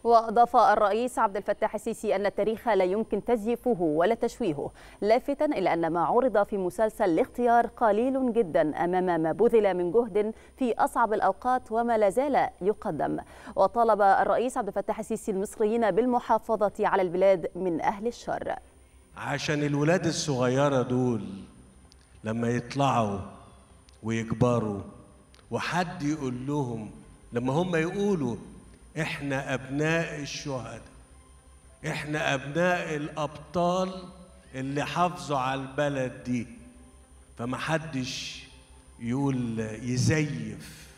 وأضاف الرئيس عبد الفتاح السيسي أن التاريخ لا يمكن تزييفه ولا تشويهه لافتا إلى أن ما عرض في مسلسل الاختيار قليل جدا أمام ما بذل من جهد في أصعب الأوقات وما لا زال يقدم وطالب الرئيس عبد الفتاح السيسي المصريين بالمحافظة على البلاد من أهل الشر عشان الولاد الصغيرة دول لما يطلعوا ويكبروا وحد يقول لهم لما هم يقولوا احنا ابناء الشهداء احنا ابناء الابطال اللي حافظوا على البلد دي فما حدش يقول يزيف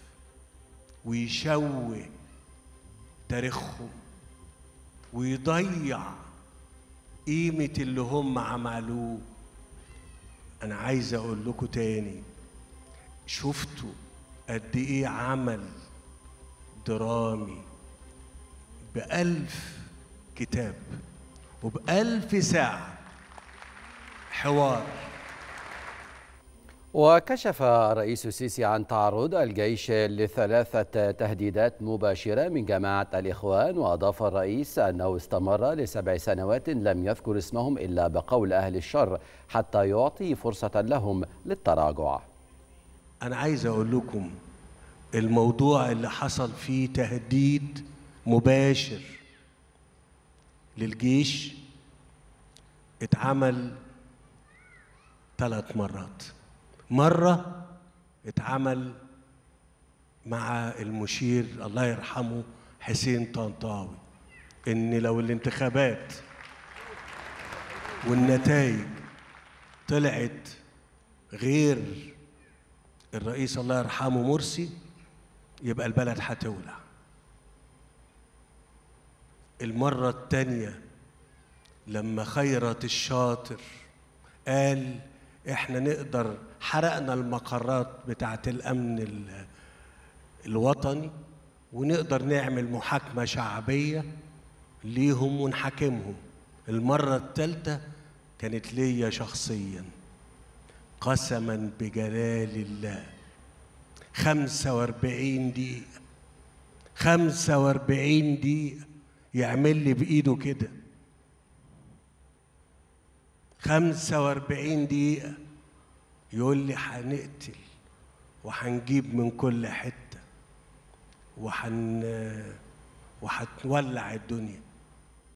ويشوه تاريخهم ويضيع قيمة اللي هم عملوه أنا عايز أقول لكم تاني شفتوا قد إيه عمل درامي بألف كتاب وبألف ساعة حوار وكشف الرئيس السيسي عن تعرض الجيش لثلاثة تهديدات مباشرة من جماعة الإخوان وأضاف الرئيس أنه استمر لسبع سنوات لم يذكر اسمهم إلا بقول أهل الشر حتى يعطي فرصة لهم للتراجع أنا عايز أقول لكم الموضوع اللي حصل فيه تهديد مباشر للجيش اتعمل ثلاث مرات مرة اتعمل مع المشير الله يرحمه حسين طنطاوي ان لو الانتخابات والنتائج طلعت غير الرئيس الله يرحمه مرسي يبقى البلد هتولع المرة التانية لما خيرت الشاطر قال احنا نقدر حرقنا المقرات بتاعت الامن الوطني ونقدر نعمل محاكمة شعبية ليهم ونحاكمهم المرة الثالثة كانت ليا شخصيا قسما بجلال الله خمسة واربعين دقيقة خمسة واربعين دقيقة يعمل لي بإيده كده خمسة واربعين دقيقة يقول لي هنقتل وهنجيب من كل حتة وحن وهتولع الدنيا